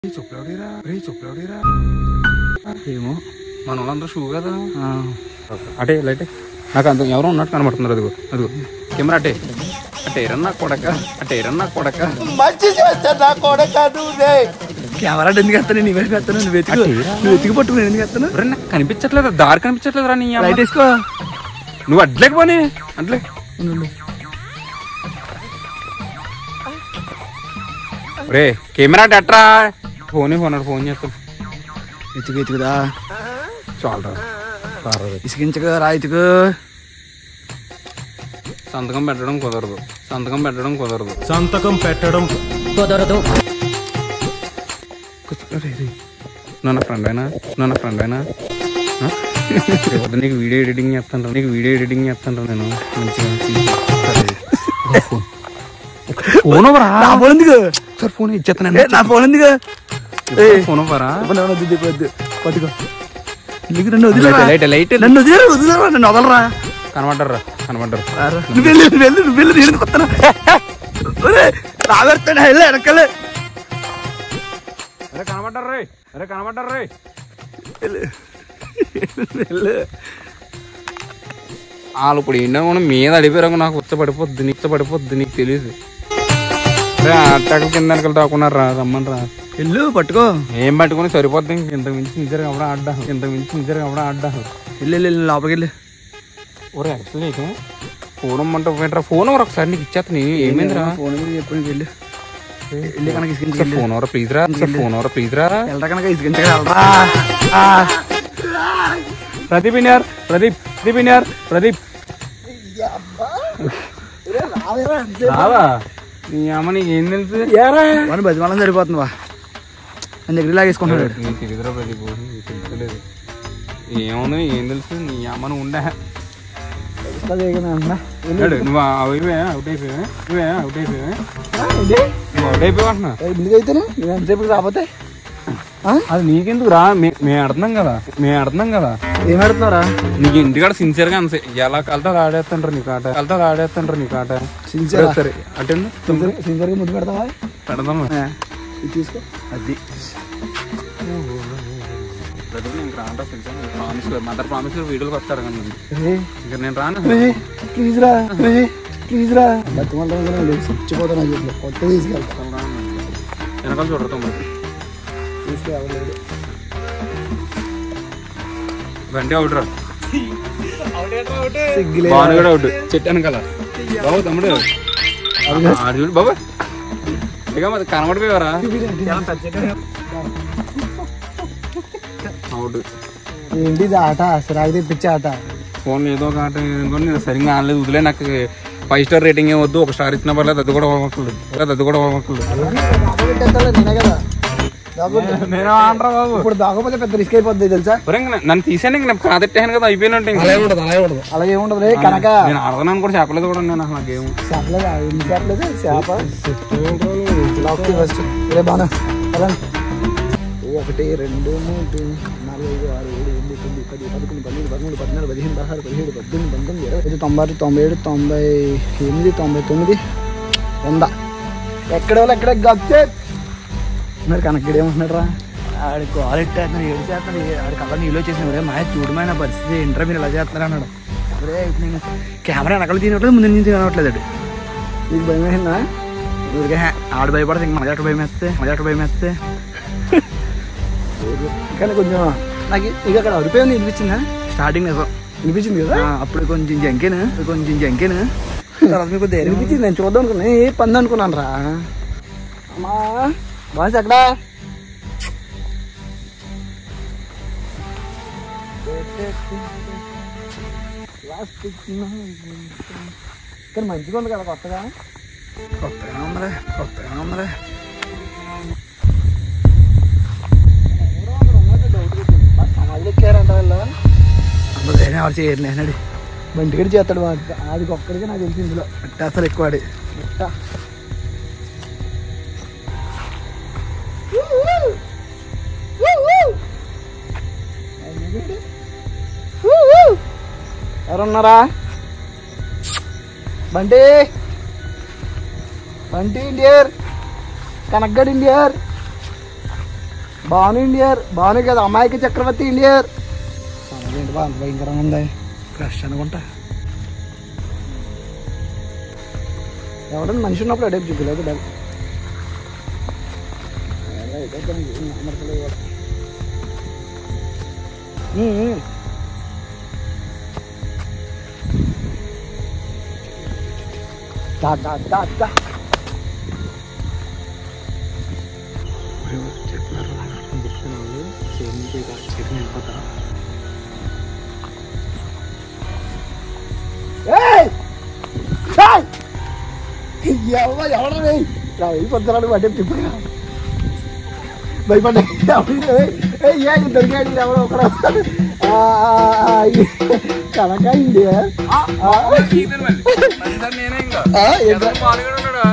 చుప్పలేడీరా రే చుప్పలేడీరా ఏమో మన వాళ్ళందరూ షూ కదా ఆ, అటే లైట్ నాకు అంత ఎవరో ఉన్నట్టు కనబడుతున్నారు అదిగో అదిగో కెమెరా అటే అటే రన్నా కొడక అటే రన్నా కొడక కెమెరా ఎందుకు ఎత్తాను నీ వైపు ఎత్తాను నువ్వు వెతుకు అట్టేరా. నువ్వు వెతికి పట్టు నేను ఎందుకు ఎత్తాను ఒరేయ్, నాకు కనిపించట్లేదు దారి కనిపించట్లేదు రా నీ అమ్మ. లైట్ వేసుకో నువ్వు అడ్లేక పోనీ అట్లే ఉండు, ఉండు. రే కెమెరా అటు అట్రా ఫోన్ ఫోన్ ఫోన్ చేస్తాను వెతుకు వెతుకుదా చాలరా రారా రే. ఇసుకించకు రా ఇతుకు సంతకం పెట్టడం కుదరదు సంతకం పెట్టడం కుదరదు సంతకం పెట్టడం నన్న ఫ్రెండ్ అయినా నన్న ఫ్రెండ్ అయినా ఆ? రేపు నీకు వీడియో ఎడిటింగ్ చేస్తాను నీకు వీడియో ఎడిటింగ్ చేస్తాను నేను మంచిగా ఫోన్ ఫోన్ అవ్వరా నా ఫోన్ ఎందుకు సార్ ఫోన్ ఏ, ఇచ్చేస్తాను నా ఫోన్ ఎందుకు ఏ, ఫోన్ అవ్వరా ఫోన్ ఏమన్నా వద్దు, వద్దు, వద్దు. పట్టుకో నీకు నన్ను వదిలేరా లైట్ లైట్ నన్ను వదిలేరా వదిలేరా నన్ను వదలరా కనబడ్డరా కనబడ్డరు రారా. నువ్వు వెళ్ళు నువ్వు వెళ్ళు నువ్వు వెళ్ళు నేను ఎందుకు వస్తాను రాబెడతాడు వెళ్ళు వెనకాలే అరే కనబడ్డరు రే అరే కనబడ్డరు రే వెళ్ళు వెళ్ళు వాళ్ళు ఇప్పుడు ఏంటో కూడా మీద అడిపోయారు నాకు ఉచ్చ పడిపోద్ది నీకు పడిపోద్ది నీకు తెలియదు రే అట్టాక కింద వెనకాల తాకున్నారు రా రమ్మని రా వెళ్ళు పట్టుకో ఏం పట్టుకుని సరిపోద్ది ఇంక ఇంత మించి నిజంగా అప్పుడు ఆడ్డా ఇంత మించి నిజంగా అప్పుడు ఆడ్డా వెళ్ళు వెళ్ళు వెళ్ళు, లోపలికి వెళ్ళు ఒరే యాక్చువల్ నీకు ఫోన్ ఇమ్మంటే ఏంట్రా ఫోన్ ఎవరు ఒకసారి నీకు ఇచ్చేస్తా నేను ఏమైందిరా ఫోన్ మీద చెప్పు నీకు వెళ్ళు వెళ్ళి కనుక ఇసుకించి సార్ ఫోన్ ఎవరో ప్లీజ్ రా సార్ ఫోన్ ఎవరో ప్లీజ్ రా వెళ్ళరా కనుక ఇసుకించగా వెళ్ళరా ఆ. ప్రదీప్ ఇన్యార్ ప్రదీప్ ప్రదీప్ ఇన్యార్ ప్రదీప్ రావా నీ అమ్మ నీకు ఏం తెలుసు వాడిని బతిమాలం సరిపోతుంది వా అని దగ్గర లాగేసుకుంటున్నాడు నీకు తెలియదురా ప్రదీప్ నీకు తెలుసలేదు ఏముంది ఏం తెలుసు నీ అమ్మను ఉండే వెళ్ళాడు నువ్వు అయిపోయా అవుట్ అయిపోయావే నువ్వే అవుట్ అయిపోయావే నువ్వు అవుట్ అయిపోయావు అంటున్నా ఎందుకైతేనే నేను ఎంతసేపు రాకపోతే అది నీకెందుకు రా మే- మేము ఆడుతున్నాం కదా మేము ఆడుతున్నాం కదా ఏం ఆడుతున్నారా నీకు ఇంటికాడ సిన్సియర్ గా అనిసే ఎలా కలతా ఆడేస్తుంటారు నీకు ఆట కలతా ఆడేస్తుంటారు నీకు ఆట సిన్సియర్ సరే అటెండ్ సిన్సియర్గా ముందు పెడతావా పెడదాం ఆ, ఇది తీసుకో అది మదర్ ప్రామిస్ వీడియోకి వస్తారు కానీ ఇంకా నేను రాను ప్లీజ్ రా ప్లీజ్ రా బతిమాలం చచ్చిపోతా నాకు ఇట్లా కొత్త తీసుకెళ్తా వెనకాల చూడతాం మరి తీసుకెళ్ళలేదు వెంటనే అవుట్ రా సిగ్గులే బాను కూడా అవుట్ చెట్టాను కదా బాబు తమ్ముడు ఆడు చూడు బాబా ఇక మరి కనబడిపోయావరా అవుట్ ఏంటి ఇది ఆట సిరాకు తెప్పించే ఆట ఫోన్ ఏదో ఒక ఆట అనుకోని నేను సరిగ్గా ఆడలేదు వదిలే నాకు ఫైవ్ స్టార్ రేటింగ్ ఏ వద్దు ఒక స్టార్ ఇచ్చిన పర్లేదు అది కూడా అవ్వకలేదు అది కూడా అవ్వకలేదు నేనే కదా దాక్కుంటా. నేను ఆడరా బాబు ఇప్పుడు దాకపోతే పెద్ద రిస్క్ అయిపోద్ది తెలుసా ఒరే ఇంక నన్ను తీసాను ఇంక నేను కాదెట్టాను కదా అయిపోయినట్టు ఇంక. ఉండదు అలాగే ఉండదు అలాగే ఉండదు రే కనుక నేను ఆడదాను కూడా చెప్పలేదు కూడా నేను అసలు గేమ్ చేపలేదు ఎన్ని చేపలేదు చేప లాక్ ఫస్ట్ రే బాగా ఒకటి రెండు మూడు నాలుగు ఐదు ఆరు ఏడు ఎనిమిది తొమ్మిది పది పదకొండు పన్నెండు పదమూడు పద్నాలుగు పదిహేను పదహారు పదిహేడు పద్దెనిమిది పంతొమ్మిది ఇరవై ఐదు తొంభై ఆరు తొంభై ఏడు తొంభై ఎనిమిది తొంభై తొమ్మిది వంద ఎక్కడ వాళ్ళు ఎక్కడ గప్తే మరి కనెక్టెడ్ ఏమంటున్నాడు రా ఆడి క్వాలిటీ అతను ఏడు చేస్తాను ఆడి కళ్ళ నీళ్ళు వచ్చేసిన ఒరే మా చూడమైన పరిస్థితి ఏంట్రా మీరు ఇలా చేస్తున్నారు అన్నాడు ఒరే ఇప్పుడు నేను కెమెరా వెనకాల తినట్లేదు ముందు నుంచి కనవట్లేదు అది నీకు భయం అయిందా ఊరికే హే, ఆడు భయపడితే ఇంక మనకి భయం వేస్తే మనకి భయం వేస్తే కానీ కొంచెం నాకు ఇక అక్కడ అరిపోయింది వినిపించిందా స్టార్టింగ్ నిజం వినిపించింది కదా అప్పుడు కొంచెం జంకేను కొంచెం జంకేను తర్వాత మీకు ధైర్యం వినిపించింది నేను చూద్దాం అనుకున్నా ఏ పంది అనుకున్నాను రా అమ్మా బాస్ ఎక్కడా కానీ మంచిగా ఉంది కదా కొత్తగా కొత్తగా ఉందిలే కొత్తగా ఉందిలే సమాజంలో ఎక్కారంట వీళ్ళు అందరూ ధైర్యం ఎవరు చేయరు నేనడి బంటిగడి చేస్తాడు వాడు అది ఒక్కడికే నాకు తెలిసి ఇందులో అట్ట అసలు ఎక్కువ ఆడి అట్ట. ఎవరున్నారా బంటి బంటి ఇండియర్ కనక్గడ్ ఇండియర్ భాను ఇండియర్ భాను కదా అమ్మాయికి చక్రవర్తి ఇండియర్ ఏంటి బా అంత భయంకరంగా ఉంది ఫ్రెష్ అనుకుంటా ఎవడన్నా మనిషి ఉన్నప్పుడు అడే చూపలేదు డల్ దా దా దా దా ఏయ్! ఏయ్! ఎవ ఎవడ నా వెళ్ళిపోతున్నాడు అంటే తిప్పుగా భయపడ్డా ఏ దొరికాడు ఎవడో ఒకడు కనక ఇండియా నేనే ఇంకా ఆ, ఏంట్రా? పాల్గొని ఉన్నాడా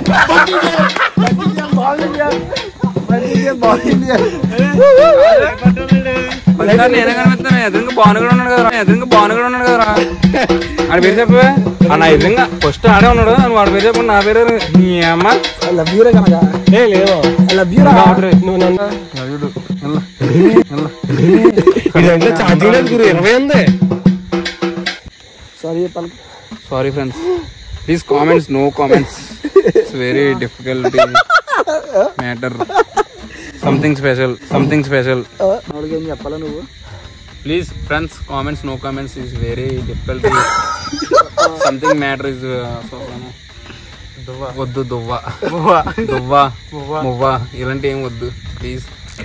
పదిసార్లు నేనే కనిపిస్తాను ఎదురుగా బాను కూడా ఉన్నాడు కదా ఎదురుగా బాను కూడా ఉన్నాడు కదా ఆడి పేరు చెప్పవే ఆ నా ఎదురుగా ఫస్ట్ ఆడే ఉన్నాడు నువ్వు వాడి పేరు చెప్పు నా పేరు నీ అమ్మ లవ్యూరా కనుక ఏ లేదు లవ్యూరా నువ్వు నన్ను చూడు వెళ్ళు. వెళ్ళు. ఇదంటే ఛార్జింగ్ లేదు గురు ఇరవై ఉంది సారీ చెప్పాలి sorry friends please comments no comments it's very difficult matter something special something special నాలుగు ఏం చెప్పాలా నువ్వు please friends comments no comments is very difficult something matter is వద్దు దువ్వ దువ్వ మువ్వ ఇలాంటి ఏం వద్దు ప్లీజ్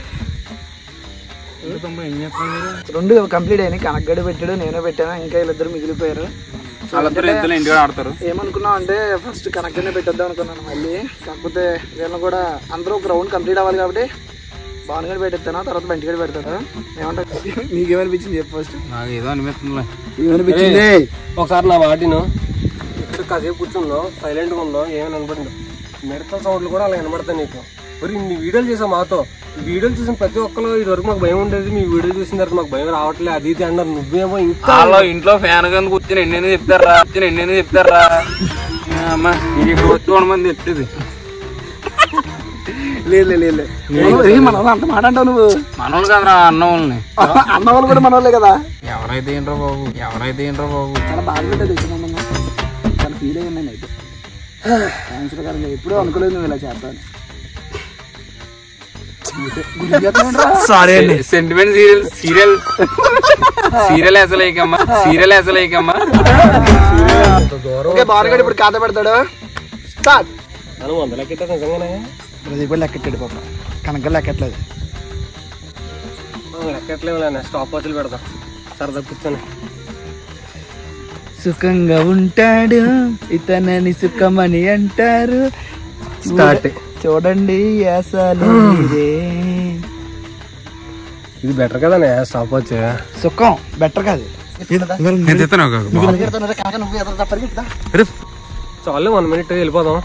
ఏం చేస్తాను మీరు రెండు కంప్లీట్ అయినాయి కనక్కడి పెట్టాడు నేనే పెట్టాను ఇంకా వీళ్ళిద్దరు మిగిలిపోయారు వాళ్ళిద్దరు ఇద్దరు ఇంటికి ఆడతారు ఏమనుకున్నాం అంటే ఫస్ట్ కనక్కడనే పెట్టేద్దాం అనుకున్నాను మళ్ళీ కాకపోతే వీళ్ళని కూడా అందరూ ఒక రౌండ్ కంప్లీట్ అవ్వాలి కాబట్టి బాగునగడ పెట్టేస్తాను తర్వాత బంటిగడ పెడతాడు ఏమంటారు నీకేమనిపించింది చెప్పు ఫస్ట్ నాకు ఏదో అనిపిస్తుందిలే ఏమనిపించింది ఒకసారి నా వాటిను ఇక్కడ కాసేపు కూర్చున్నావు సైలెంట్ గా ఉన్నావు ఏమైనా వినపడింది మిడతల సౌండ్లు కూడా అలా వినపడతాయి నీకు మరి ఇన్ని వీడియోలు చేసావు మాతో ఈ వీడియోలు చూసిన ప్రతి ఒక్కరు ఇది వరకు మాకు భయం ఉండేది మీ వీడియో చూసిన తర్వాత మాకు భయం రావట్లేదు అది ఇది అన్నారు నువ్వేమో ఇంకా వాళ్ళు ఇంట్లో ఫ్యాన్ కింద కూర్చొని ఎన్నెన్ని చెప్తారా కూర్చొని ఎన్నెన్ని చెప్తారా అమ్మా ఇది ఇప్పుడు వచ్చి చూడ మంది చెప్తుంది లేదు లేదు లేదు ఏ మన వాళ్ళు అంత మాట అంటావు నువ్వు మనోళ్ళు కదరా అన్న వాళ్ళని అన్న వాళ్ళు కూడా మన వాళ్ళే కదా ఎవరైతే ఏంట్రా బాబు ఎవరైతే ఏంట్రా బాబు చాలా బాగా పెట్టేది తెలుసు మొన్న చాలా ఫీల్ అయ్యింది నేను అయితే ఆన్సర్ గారు ఎప్పుడూ అనుకోలేదు నువ్వు ఇలా చేస్తాను sorry sentiment serial serial serial వేసలేకమ్మా సీరియల్ వేసలేకమ్మా ఓకే బాగా ఇప్పుడు ఖాతా పెడతాడు స్టార్ట్ మనం వంద లెక్కెట్టా నిజంగానే ప్రదీప్ కూడా లెక్కెట్టాడు పాప కనక లెక్కట్లేదు మనం లెక్కట్లేవులే స్టాప్ వాచ్లు పెడదాం సరదా కూర్చొని సుఖంగా ఉంటాడు ఇతనని సుఖమని అంటారు స్టార్ట్ చూడండి యాసాలు మీరే. ఇది బెటర్ కదనే స్టాప్ వాచ్ సుఖం బెటర్ కాదు నేను చెప్తాను ఒక బాబు. కనుక నువ్వు ఎదురు పరిగెత్తా చాలు వన్ మినిట్ వెళ్ళిపోదాం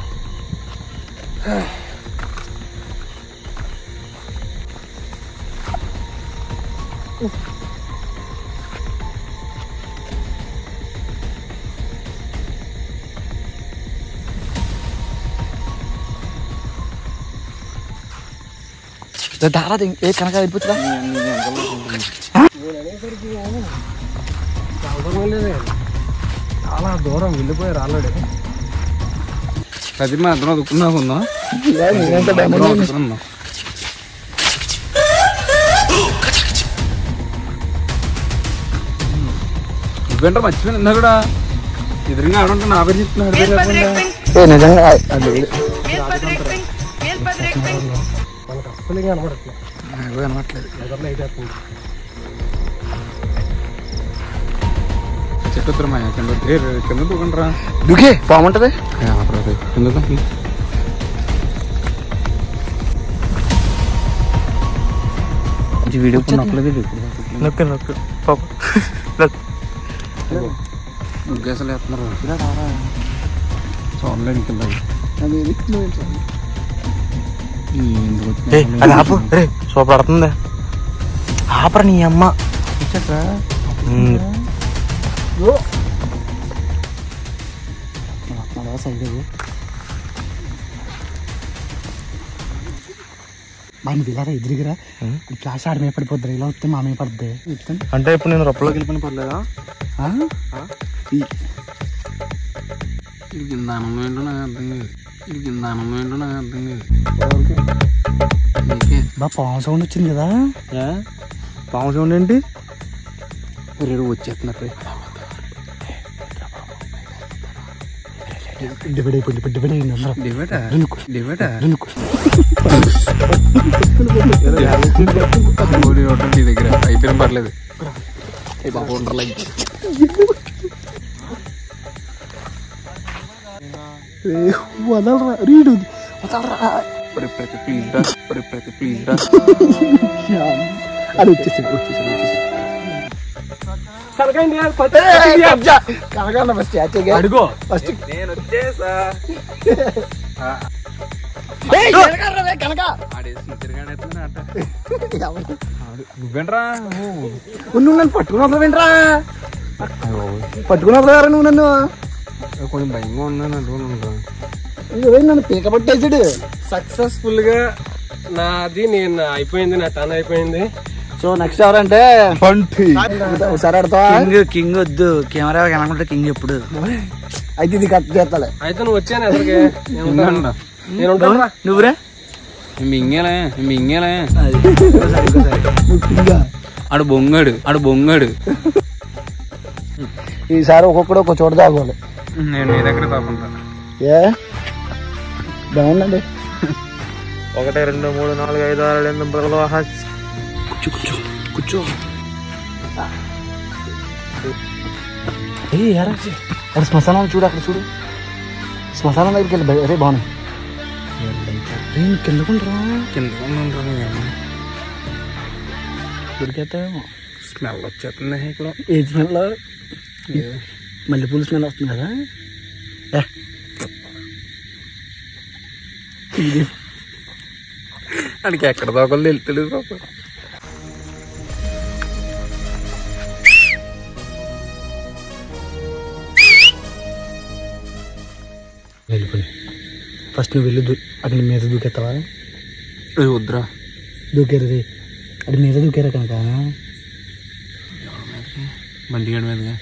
దారా ఏ కనక వెళ్ళిపోతుందా చాలా దూరం వెళ్ళిపోయారు ఆల్రెడీ ప్రతిమ అర్థం దుక్కున్నా ఉందా నేనంత డైమండ్ నువ్వేంట్రా మర్చిపోయిన ఇందా కూడా ఎదురుగా ఆడుంటా నా పేరు చెప్తున్నాడు పేరు చెప్పకుండా ఏ నిజంగా అది మనకు అస్సలు కనపడట్లేదు నాకు కనపట్లేదు ఎదురులో అయితే వస్తుంది. చెట్టు ఉత్తరమా కింద ఏ, రే, కింద దూకండిరా దుకే బాగుంటది ఏ, ఆపరా రే. కింద దూకండి. వీడియో నొక్కలేదు నొక్కు నొక్కు పాప ముగ్గేసలు వేస్తున్నారు చూడలేదు కింద ఎందుకు వచ్చింది? అది ఆపు రే సూపర్ పడుతుంది ఆపరా నీ అమ్మ బాగా వెళ్ళారా ఎదురుగిరా ఫ్లాష్ ఆడ మీద పడిపోద్ది ఇలా వస్తే మా మీద పడుద్ది చెప్తాను అంటే ఇప్పుడు నేను రొప్పలోకి వెళ్ళిపోయిన పర్లేదా ఆ? ఈ- ఇది కింద ఆనందం ఏంటో నాకు అర్థం కాదు ఇది కింద ఆనందం ఏంటో నాకు అర్థం కాదు నీకే బా పాము సౌండ్ వచ్చింది కదా ఏ? పాము సౌండ్ ఏంటి రేడు వచ్చేస్తున్నారు రే. డివైడ్ అయిపోయింది ఇప్పుడు డివైడ్ అయింది అందరూ డిబేటా డిబేటా ఎందుకు ఓడి ఒకటి నీ దగ్గర అయిపోయిన పర్లేదు ఏ బాబు ఉండర్లా ఏ, వదలరా రీడు వదలరా ప్రతి ప్లీజ్ రా ప్రతి ప్లీజ్ రా అది వచ్చేసింది వచ్చేసింది వచ్చేసింది కనకాల ఫస్ట్ యాచగా అడుగో ఫస్ట్ నేను వచ్చేసా కనక ఆడేసి తిరగాడేస్తున్నా అట్ట నువ్వేంట్రా నువ్వు నన్ను పట్టుకున్నప్పుడు వింటరా పట్టుకున్నప్పుడు నువ్వు నన్ను కొంచెం భయంగా ఉన్నాను అంటున్నాను నువ్వే నన్ను పీక పట్టేసాడు సక్సెస్ఫుల్ గా నాది నేను అయిపోయింది నా టర్న్ అయిపోయింది సో నెక్స్ట్ ఎవరంటే ఒకసారి ఆడతావా కింగ్ కింగ్ వద్దు కెమెరా కనుకుంటే కింగ్ ఎప్పుడు అయితే ఇది కట్ చేస్తాలే అయితే నువ్వు వచ్చాను ఎదురుకి నేను ఉంటాను. నేను ఉంటాను రా. నువ్వురా మింగేలే మింగేలే నువ్వు కింగా ఆడు బొంగాడు ఆడు బొంగాడు ఈసారి ఒక్కొక్కడు ఒక చోట తాగోవాలి నేను నీ దగ్గర తప్పుంటా ఏ బాగుందండి ఒకటి రెండు మూడు నాలుగు ఐదు ఆరు ఏడు ఎనిమిది తొమ్మిది పది కూర్చో కూర్చో కూర్చో ఏ యారా అక్కడ శ్మశానం చూడు అక్కడ చూడు శ్మశానం దగ్గరికి వెళ్ళి బయ- అరే బాగున్నాయి రే నువ్వు కిందకుంటారా కింద ఉంటాను దొరికేస్తావేమో స్మెల్ వచ్చేస్తుంది ఇక్కడ ఏ స్మెల్ మల్లెపూల స్మెల్ వస్తుంది కదా ఏ. ఇది ఆడికి ఎక్కడ దాకా తెలుస్తుంది పాప వెళ్ళిపోయి ఫస్ట్ నువ్వు వెళ్ళి దూ అక్కడ మీద దూకెత్తావా ఏ వద్దురా దూకారు రే అది మీద దూకారా కనుక బండి గడి మీదగా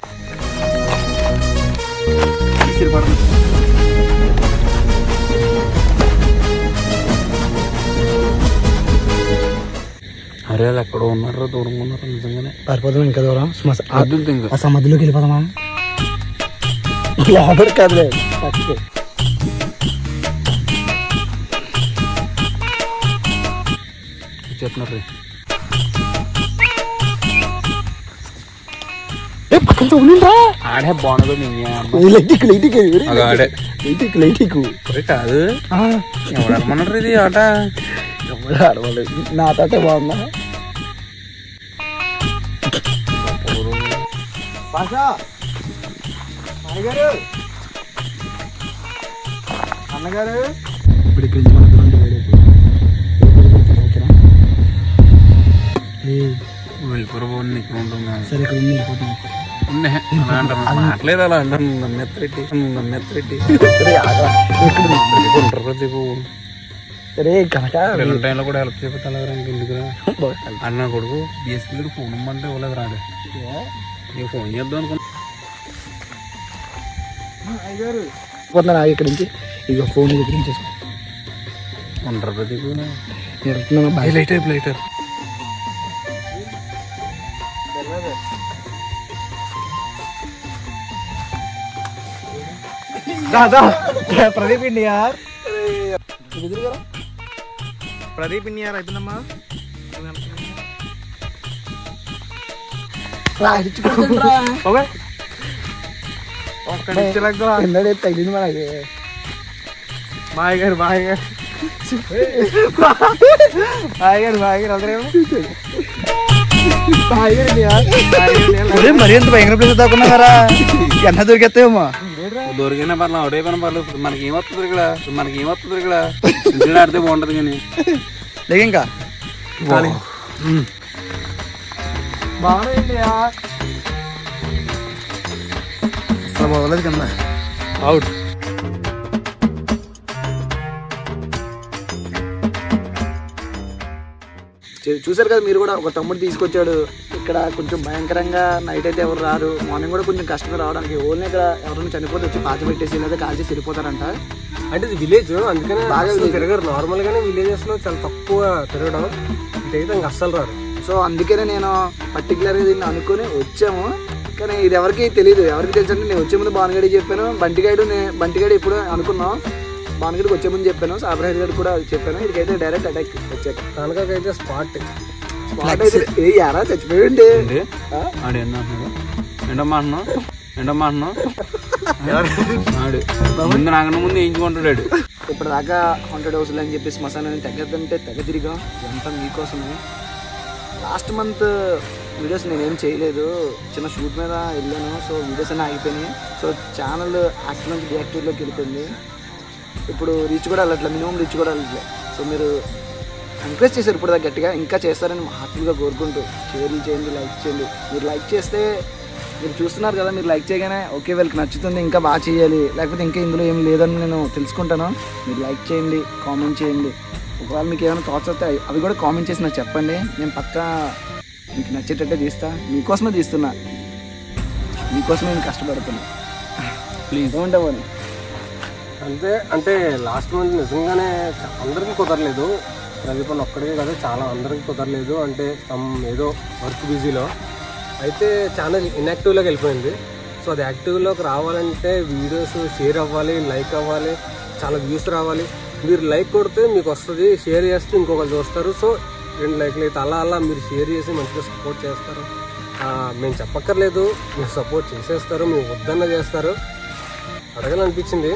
అరే వాళ్ళు ఎక్కడో ఉన్నారో దూరంగా ఉన్నారో నిజంగానే పారిపోదాం ఇంకా దూరం శ్మశ ఆ- వద్దు ఇంకా ఆ సమాధిలోకి వెళ్ళిపోదామా లోపలికి కాదులే పక్కకి. చెప్తున్నారు రే ఏ పక్కన ఉండిందా ఆడే బాగుండదు మీ లైటిక్ లైటిక్ అదో ఆడే లైటిక్ లైటిక్ ఒరే కాదు ఎవరు అనమన్నారు ఇది ఆట ఎవరు ఆడవాళ్ళు నా తాటే బాగుందా అన్నగారు ఇప్పుడు ఇక్కడి నుంచి మనకు రెండు వేలు అయిపోయి. ఓకేనా? ఏయ్, వెళ్ళిపోరు నీకు ఉంటుంది సరే ఇక్కడ ఉంది వెళ్ళిపోతాం ఉన్నే అలా అంటారు మాట్లేదు అలా అంటారు నన్నెత్తరెడ్డి నన్నెత్తరెడ్డి సరే ఆగరా. ఇక్కడ ఉంది. ఉంటారు ప్రదీపు సరే కనుక పిల్లల టైంలో కూడా హెల్ప్ చేయకపోతే అలాగరా ఇంకెందుకురా అన్న కొడుకు బిఎస్పీ ఫోన్ ఇమ్మంటే ఇవ్వలేదు రాడు నీకు ఫోన్ చేద్దాం అనుకున్నా పోతున్నా ఇక్కడి నుంచి ఇక ఫోన్ దగ్గర నుంచి చేసుకో. ఉంటారు ప్రదీప్ నేను వెళ్తున్నాను బాయ్ లైట్ అయిపు లైటర్ ప్రదీప్ ఇండియార్ ప్రదీప్ ఇండియార్ అయిపోయిందమ్మా ఓకే ఒక్క నిమిషం తగిలింది మనకి బాయ్ గారు బాయ్ గారు బాయ్ గారు బాయ్ గారు అందరూ మరి ఎంత భయంకర ప్లేస్ దాక్కున్నారా ఎంత దొరికేస్తాయేమో దొరికినా పర్లేదు ఒకటే పని పర్లేదు ఇప్పుడు మనకి ఏమొస్తుంది ఇక్కడ ఇప్పుడు మనకి ఏమొస్తుంది ఇక్కడ ఇంటిని ఆడితే బాగుంటది కానీ లేక ఇంకా అసలు బాగోలేదు కింద అవుట్ చూ- చూశారు కదా మీరు కూడా ఒక తమ్ముడు తీసుకొచ్చాడు ఇక్కడ కొంచెం భయంకరంగా నైట్ అయితే ఎవరు రారు మార్నింగ్ కూడా కొంచెం కష్టంగా రావడానికి ఓన్లీ ఇక్కడ ఎవరైనా చనిపోతే వచ్చి పాతి పెట్టేసి లేదా కాల్చేసి వెళ్ళిపోతారంట అంటే ఇది విలేజ్ అందుకనే బాగా అసలు village. తిరగరు నార్మల్ గానే విలేజెస్ లో చాలా తక్కువ తిరగడం ఇటైతే ఇంకా అస్సలు రారు సో అందుకనే నేను పర్టికులర్గా దీన్ని అనుకుని వచ్చాము కానీ ఇది ఎవరికి తెలియదు ఎవరికి తెలుసు అంటే నేను వచ్చే ముందు బానుగడి చెప్పాను బంటిగాడు నే- బంటిగాడు ఎప్పుడు అనుకున్నాం బానుగడికి వచ్చే ముందు చెప్పాను సాబ్రాహిర్ గారు కూడా చెప్పాను ఇదికైతే డైరెక్ట్ అటాక్ వచ్చాక కనుకైతే స్పాట్ స్పాట్ అయితే ఏ యారా చచ్చిపోయింది ఏంటి ఆడు ఎన్న అంటున్నాడు ఏంటమ్మా అంటున్నావు ఏంటమ్మా అంటున్నావు ఆడు ముందు నాకన్నా ముందు వేయించుకుంటాడు ఇప్పుడు దాకా హండ్రెడ్ హౌస్లు అని చెప్పి శ్మశానాన్ని తగ్గదంటే తెగ తిరిగా ఇదంతా మీకోసమే లాస్ట్ మంత్ వీడియోస్ నేనేం చేయలేదు చిన్న షూట్ మీద వెళ్ళాను సో వీడియోస్ అన్నీ ఆగిపోయినాయి సో ఛానల్ యాక్టివ్ నుంచి డియాక్టివ్లోకి వెళ్ళిపోయింది ఇప్పుడు రీచ్ కూడా వెళ్ళట్లేదు మినిమం రీచ్ కూడా వెళ్ళట్లేదు సో మీరు ఎంకరేజ్ చేశారు ఇప్పుడు దాకా గట్టిగా ఇంకా చేస్తారని హార్ట్ఫుల్గా కోరుకుంటూ షేర్లు చేయండి లైక్ చేయండి మీరు లైక్ చేస్తే మీరు చూస్తున్నారు కదా మీరు లైక్ చేయగానే ఓకే వీళ్ళకి నచ్చుతుంది ఇంకా బాగా చేయాలి లేకపోతే ఇంకా ఇందులో ఏం లేదని నేను తెలుసుకుంటాను మీరు లైక్ చేయండి కామెంట్ చేయండి ఒకవేళ మీకు ఏమైనా థాట్స్ వస్తే అవి కూడా కామెంట్ చేసి నాకు చెప్పండి నేను పక్కా మీకు నచ్చేటట్టే తీస్తా మీకోసమే తీస్తున్నా మీకోసమే నేను కష్టపడుతున్నా ప్లీజ్ ఏమంటామని అంతే అంటే లాస్ట్ మంత్ నిజంగానే చ- అందరికీ కుదరలేదు ప్రదీప్ అన్న ఒక్కడికే కదా చాలా అందరికీ కుదరలేదు అంటే సమ్ ఏదో వర్క్ బిజీలో అయితే ఛానల్ ఇన్యాక్టివ్లోకి వెళ్ళిపోయింది సో అది యాక్టివ్లోకి రావాలంటే వీడియోస్ షేర్ అవ్వాలి లైక్ అవ్వాలి చాలా వ్యూస్ రావాలి మీరు లైక్ కొడితే మీకు వస్తుంది షేర్ చేస్తే ఇంకొకరు చూస్తారు సో రెండు లైక్లు అయితే అలా అలా మీరు షేర్ చేసి మంచిగా సపోర్ట్ చేస్తారు ఆ, మేము చెప్పక్కర్లేదు మీరు సపోర్ట్ చేసేస్తారు మేము వద్దన్న చేస్తారు అడగాలనిపించింది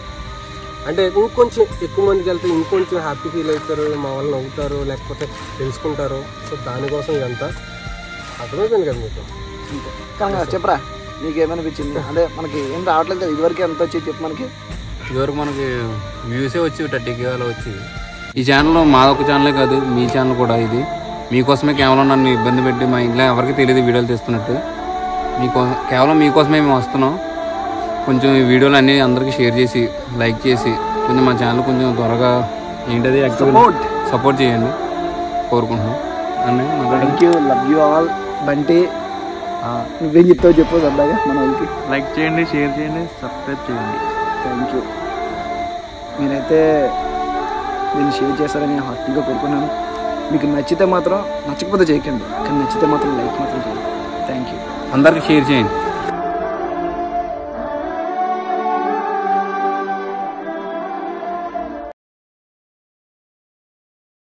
అంటే ఇంకొంచెం ఎక్కువ మందికి వెళ్తే ఇంకొంచెం హ్యాపీ ఫీల్ అవుతారు మా వాళ్ళు నవ్వుతారు లేకపోతే తెలుసుకుంటారు సో దానికోసం ఇదంతా అర్థమైపోయింది కదా మీకు అంతే కానీ చెప్పరా నీకు ఏమనిపించింది అదే మనకి ఏం రావట్లేదు కదా ఇదివరకు ఎంత వచ్చి చెప్పు మనకి ఇదివరకు మనకి వ్యూసే వచ్చి థర్టీకి అలా వచ్చేది ఈ ఛానల్లో మాదొక ఛానలే కాదు మీ ఛానల్ కూడా ఇది మీకోసమే కేవలం నన్ను ఇబ్బంది పెట్టి మా ఇంట్లో ఎవరికి తెలియదు వీడియోలు తీస్తున్నట్టు మీకో కేవలం మీకోసమే మేము వస్తున్నాం కొంచెం ఈ వీడియోలు అన్నీ అందరికీ షేర్ చేసి లైక్ చేసి కొంచెం మా ఛానల్ కొంచెం త్వరగా ఏంటది Support. సపోర్ట్ చేయండి కోరుకుంటున్నాం అని మాట్లాడండి thank you love you all Bunty నువ్వేం చెప్తావు చెప్పు సరదాగా మన వాళ్ళకి లైక్ చేయండి షేర్ చేయండి సబ్స్క్రైబ్ చేయండి థ్యాంక్ యూ మీరైతే దీన్ని షేర్ చేస్తారని హార్ట్ఫుల్గా కోరుకున్నాను మీకు నచ్చితే మాత్రం నచ్చకపోతే చేయకండి కానీ నచ్చితే మాత్రం లైక్ మాత్రం చేయండి థ్యాంక్ యూ అందరికీ షేర్ చేయండి